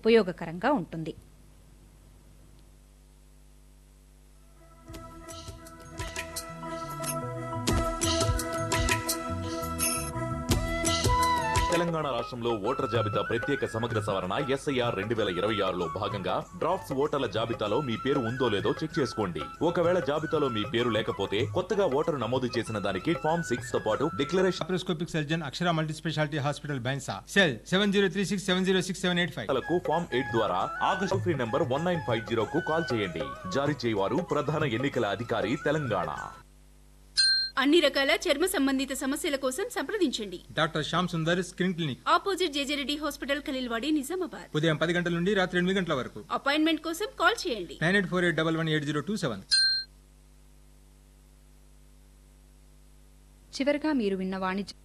ఉపయోగకరంగా ఉంటుంది తెలంగాణ రాష్ట్రంలో ఓటర్ల జాబితా ప్రత్యేక సమగ్ర సవరణ ఎస్ఐఆర్ రెండు వేల ఇరవై ఆరులో భాగంగా డ్రాఫ్ట్స్ ఓటర్ల జాబితాలో మీ పేరు ఉందో లేదో చెక్ చేసుకోండి ఒకవేళ జాబితాలో మీ పేరు లేకపోతే కొత్తగా ఓటరు నమోదు చేసిన దానికి ఫామ్ సిక్స్ తో పాటు declaration laparoscopic surgeon Akshara multi speciality hospital Bhainsa cell seven zero three six seven zero six seven eight five లకు ఫామ్ ఎయిట్ ద్వారా August free number one nine five zero కు కాల్ చేయండి జారీ చేయవారు ప్రధాన ఎన్నికల అధికారి తెలంగాణ అన్ని రకాల చర్మ సంబంధిత సమస్యల కోసం సంప్రదించండి doctor Shyam Sundar skin clinic opposite J J Reddy hospital Khaleelwadi Nizamabad ఉదయం పది గంటల నుండి రాత్రి ఎనిమిది గంటల వరకు అపాయింట్మెంట్ కోసం కాల్ చేయండి nine eight four eight double one eight zero two seven చివరగా మీరు విన్న వాణిజ్య